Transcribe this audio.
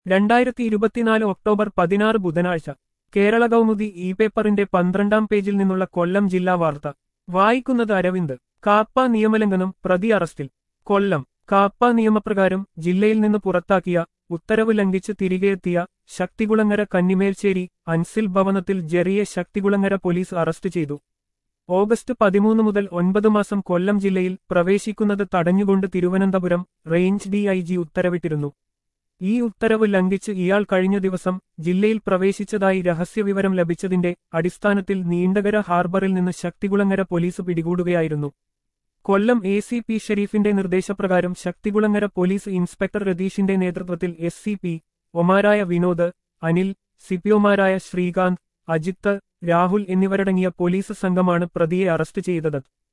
രണ്ടായിരത്തി ഇരുപത്തിനാല് ഒക്ടോബർ പതിനാറ് ബുധനാഴ്ച കേരള കൗമുദി ഇ പേപ്പറിന്റെ പന്ത്രണ്ടാം പേജിൽ നിന്നുള്ള കൊല്ലം ജില്ലാ വാർത്ത വായിക്കുന്നത് അരവിന്ദ് കാപ്പ നിയമലംഘനം പ്രതി അറസ്റ്റിൽ കൊല്ലം കാപ്പ നിയമപ്രകാരം ജില്ലയിൽ നിന്ന് പുറത്താക്കിയ ഉത്തരവ് ലംഘിച്ച് തിരികെയെത്തിയ ശക്തികുളങ്ങര കന്നിമേൽശ്ശേരി അൻസിൽ ഭവനത്തിൽ ജെറിയെ ശക്തികുളങ്ങര പോലീസ് അറസ്റ്റ് ചെയ്തു ഓഗസ്റ്റ് പതിമൂന്ന് മുതൽ ഒൻപത് മാസം കൊല്ലം ജില്ലയിൽ പ്രവേശിക്കുന്നത് തടഞ്ഞുകൊണ്ട് തിരുവനന്തപുരം റേഞ്ച് ഡിഐജി ഉത്തരവിട്ടിരുന്നു ഈ ഉത്തരവ് ലംഘിച്ച് ഇയാൾ കഴിഞ്ഞ ദിവസം ജില്ലയിൽ പ്രവേശിച്ചതായി രഹസ്യവിവരം ലഭിച്ചതിന്റെ അടിസ്ഥാനത്തിൽ നീണ്ടകര ഹാർബറിൽ നിന്ന് ശക്തികുളങ്ങര പോലീസ് പിടികൂടുകയായിരുന്നു കൊല്ലം എ സി പി ഷെരീഫിന്റെ നിർദ്ദേശപ്രകാരം ശക്തികുളങ്ങര പോലീസ് ഇൻസ്പെക്ടർ രതീഷിന്റെ നേതൃത്വത്തിൽ എസ് സി പി ഒമാരായ വിനോദ് അനിൽ സിപിഒമാരായ ശ്രീകാന്ത് അജിത്ത് രാഹുൽ എന്നിവരടങ്ങിയ പോലീസ് സംഘമാണ് പ്രതിയെ അറസ്റ്റ് ചെയ്തത്